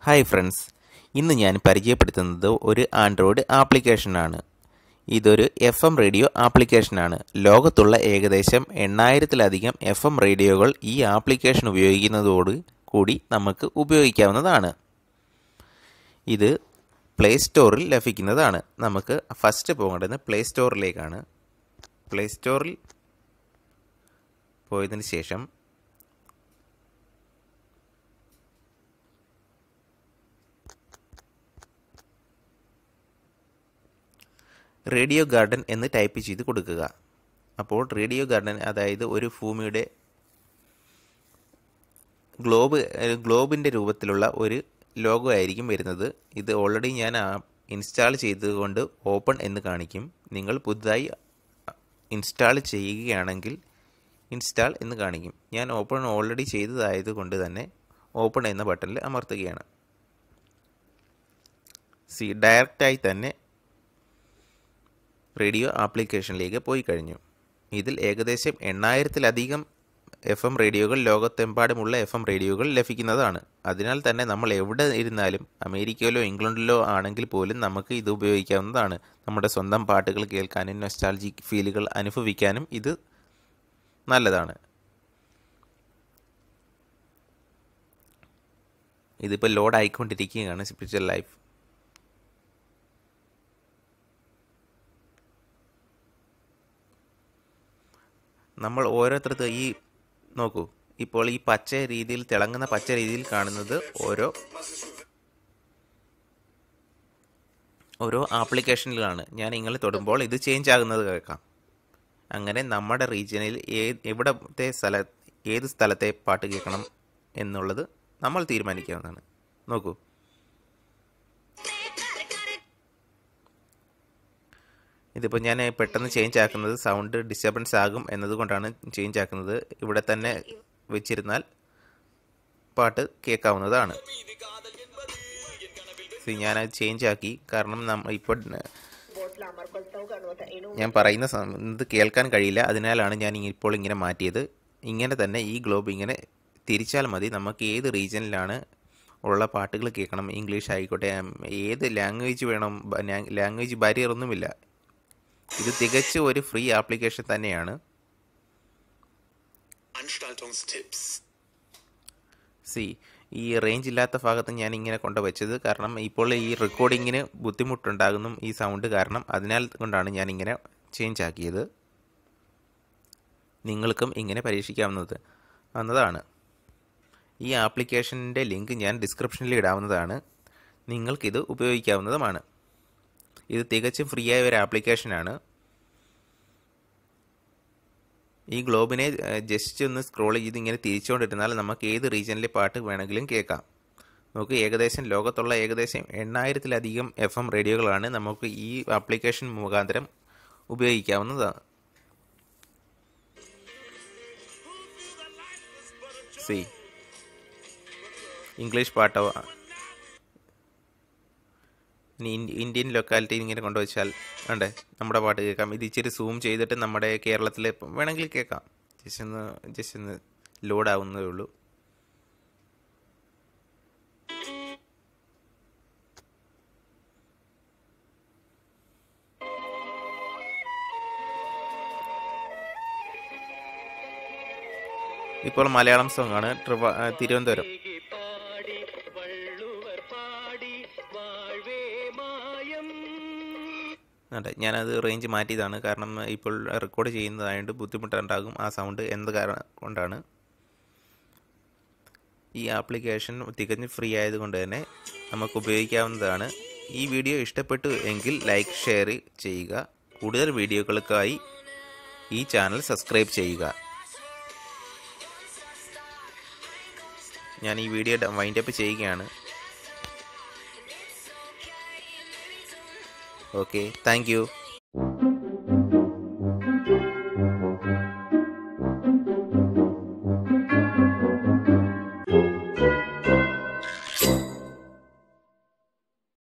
hi friends ഇന്ന് ഞാൻ പരിചയപ്പെടുത്തുന്നത് ഒരു ആൻഡ്രോയിഡ് ആപ്ലിക്കേഷനാണ് ഇതൊരു എഫ് എം റേഡിയോ ആപ്ലിക്കേഷനാണ് ലോകത്തുള്ള ഏകദേശം എണ്ണായിരത്തിലധികം എഫ് എം റേഡിയോകൾ ഈ ആപ്ലിക്കേഷൻ ഉപയോഗിക്കുന്നതോട് കൂടി നമുക്ക് ഉപയോഗിക്കാവുന്നതാണ് ഇത് പ്ലേ സ്റ്റോറിൽ ലഭിക്കുന്നതാണ് നമുക്ക് ഫസ്റ്റ് പോകേണ്ടത് പ്ലേ സ്റ്റോറിലേക്കാണ് പ്ലേ സ്റ്റോറിൽ പോയതിന് ശേഷം റേഡിയോ ഗാർഡൻ എന്ന് ടൈപ്പ് ചെയ്ത് കൊടുക്കുക അപ്പോൾ റേഡിയോ ഗാർഡൻ അതായത് ഒരു ഭൂമിയുടെ ഗ്ലോബ് ഗ്ലോബിൻ്റെ രൂപത്തിലുള്ള ഒരു ലോഗോ ആയിരിക്കും വരുന്നത് ഇത് ഓൾറെഡി ഞാൻ ഇൻസ്റ്റാൾ ചെയ്തതുകൊണ്ട് ഓപ്പൺ എന്ന് കാണിക്കും നിങ്ങൾ പുതുതായി ഇൻസ്റ്റാൾ ചെയ്യുകയാണെങ്കിൽ ഇൻസ്റ്റാൾ എന്ന് കാണിക്കും ഞാൻ ഓപ്പൺ ഓൾറെഡി ചെയ്തതായതുകൊണ്ട് തന്നെ ഓപ്പൺ എന്ന ബട്ടണിൽ അമർത്തുകയാണ് സി ഡയറക്റ്റായി തന്നെ റേഡിയോ ആപ്ലിക്കേഷനിലേക്ക് പോയി കഴിഞ്ഞു ഇതിൽ ഏകദേശം എണ്ണായിരത്തിലധികം എഫ് എം റേഡിയോകൾ ലോകത്തെമ്പാടുമുള്ള എഫ് എം റേഡിയോകൾ ലഭിക്കുന്നതാണ് അതിനാൽ തന്നെ നമ്മൾ എവിടെ ഇരുന്നാലും അമേരിക്കയിലോ ഇംഗ്ലണ്ടിലോ ആണെങ്കിൽ പോലും നമുക്ക് ഇത് ഉപയോഗിക്കാവുന്നതാണ് നമ്മുടെ സ്വന്തം പാട്ടുകൾ കേൾക്കാനും നൊസ്റ്റാൾജിക് ഫീലുകൾ അനുഭവിക്കാനും ഇത് നല്ലതാണ് ഇതിപ്പോൾ ലോഡ് ആയിക്കൊണ്ടിരിക്കുകയാണ് സ്പിരിച്വൽ ലൈഫ് നമ്മൾ ഓരോരുത്തർക്ക് ഈ നോക്കൂ ഇപ്പോൾ ഈ പച്ച രീതിയിൽ തിളങ്ങുന്ന പച്ച രീതിയിൽ കാണുന്നത് ഓരോ ഓരോ ആപ്ലിക്കേഷനിലാണ് ഞാൻ ഇങ്ങനെ തൊടുമ്പോൾ ഇത് ചേഞ്ച് ആകുന്നത് കേൾക്കാം അങ്ങനെ നമ്മുടെ റീജിയനിൽ ഏ എവിടത്തെ സ്ഥല ഏത് സ്ഥലത്തെ പാട്ട് കേൾക്കണം എന്നുള്ളത് നമ്മൾ തീരുമാനിക്കാവുന്നതാണ് നോക്കൂ ഇതിപ്പോൾ ഞാൻ പെട്ടെന്ന് ചേഞ്ച് ആക്കുന്നത് സൗണ്ട് ഡിസ്റ്റർബൻസ് ആകും എന്നതുകൊണ്ടാണ് ചേഞ്ച് ആക്കുന്നത് ഇവിടെ തന്നെ വെച്ചിരുന്നാൽ പാട്ട് കേൾക്കാവുന്നതാണ് ഞാനത് ചേഞ്ച് ആക്കി കാരണം നമ്മൾ ഇപ്പോൾ ഞാൻ പറയുന്ന ഇത് കേൾക്കാൻ കഴിയില്ല അതിനാലാണ് ഞാൻ ഇപ്പോൾ ഇങ്ങനെ മാറ്റിയത് ഇങ്ങനെ തന്നെ ഈ ഗ്ലോബ് ഇങ്ങനെ തിരിച്ചാൽ മതി നമുക്ക് ഏത് റീജിയനിലാണ് ഉള്ള പാട്ടുകൾ കേൾക്കണം ഇംഗ്ലീഷ് ആയിക്കോട്ടെ ഏത് ലാംഗ്വേജ് വേണം ലാംഗ്വേജ് ബാരിയർ ഒന്നുമില്ല ഇത് തികച്ചും ഒരു ഫ്രീ ആപ്ലിക്കേഷൻ തന്നെയാണ് സി ഈ റേഞ്ച് ഇല്ലാത്ത ഭാഗത്ത് ഞാൻ ഇങ്ങനെ കൊണ്ടുവച്ചത് കാരണം ഇപ്പോൾ ഈ റെക്കോർഡിങ്ങിന് ബുദ്ധിമുട്ടുണ്ടാകുന്നു ഈ സൗണ്ട് കാരണം അതിനാൽ കൊണ്ടാണ് ഞാൻ ഇങ്ങനെ ചേഞ്ച് ആക്കിയത് നിങ്ങൾക്കും ഇങ്ങനെ പരീക്ഷിക്കാവുന്നത് എന്നതാണ് ഈ ആപ്ലിക്കേഷൻ്റെ ലിങ്ക് ഞാൻ ഡിസ്ക്രിപ്ഷനിൽ ഇടാവുന്നതാണ് നിങ്ങൾക്കിത് ഉപയോഗിക്കാവുന്നതുമാണ് ഇത് തികച്ചും ഫ്രീ ആയ ഒരു ആപ്ലിക്കേഷനാണ് ഈ ഗ്ലോബിനെ ജസ്റ്റ് ഒന്ന് സ്ക്രോൾ ചെയ്ത് ഇങ്ങനെ തിരിച്ചുകൊണ്ടിരുന്നാൽ നമുക്ക് ഏത് റീജിയനിലെ പാട്ട് വേണമെങ്കിലും കേൾക്കാം നമുക്ക് ഏകദേശം ലോകത്തുള്ള ഏകദേശം എണ്ണായിരത്തിലധികം എഫ് എം റേഡിയോകളാണ് നമുക്ക് ഈ ആപ്ലിക്കേഷൻ മുഖാന്തരം ഉപയോഗിക്കാവുന്നതാണ് സി ഇംഗ്ലീഷ് പാട്ടോ ഇനി ഇന്ത്യൻ ലൊക്കാലിറ്റി ഇങ്ങനെ കൊണ്ടുവച്ചാൽ വേണ്ടേ നമ്മുടെ പാട്ട് കേൾക്കാം ഇത് ഇച്ചിരി സൂം ചെയ്തിട്ട് നമ്മുടെ കേരളത്തിൽ വേണമെങ്കിൽ കേൾക്കാം ജസ്റ്റ് ഒന്ന് ജസ്റ്റ് ഒന്ന് ലോഡ് ആവുന്നതേ ഉള്ളൂ ഇപ്പോൾ മലയാളം സോങ് ആണ് തിരുവനന്തപുരം അതെ ഞാനത് റേഞ്ച് മാറ്റിയതാണ് കാരണം ഇപ്പോൾ റെക്കോർഡ് ചെയ്യുന്നതായതുകൊണ്ട് ബുദ്ധിമുട്ടുണ്ടാകും ആ സൗണ്ട് എന്ത് കാരണം കൊണ്ടാണ് ഈ ആപ്ലിക്കേഷൻ തികഞ്ഞ് ഫ്രീ ആയതുകൊണ്ട് തന്നെ നമുക്ക് ഉപയോഗിക്കാവുന്നതാണ് ഈ വീഡിയോ ഇഷ്ടപ്പെട്ടു എങ്കിൽ ലൈക്ക് ഷെയർ ചെയ്യുക കൂടുതൽ വീഡിയോകൾക്കായി ഈ ചാനൽ സബ്സ്ക്രൈബ് ചെയ്യുക ഞാൻ ഈ വീഡിയോ വൈൻഡപ്പ് ചെയ്യുകയാണ് ഓക്കെ താങ്ക്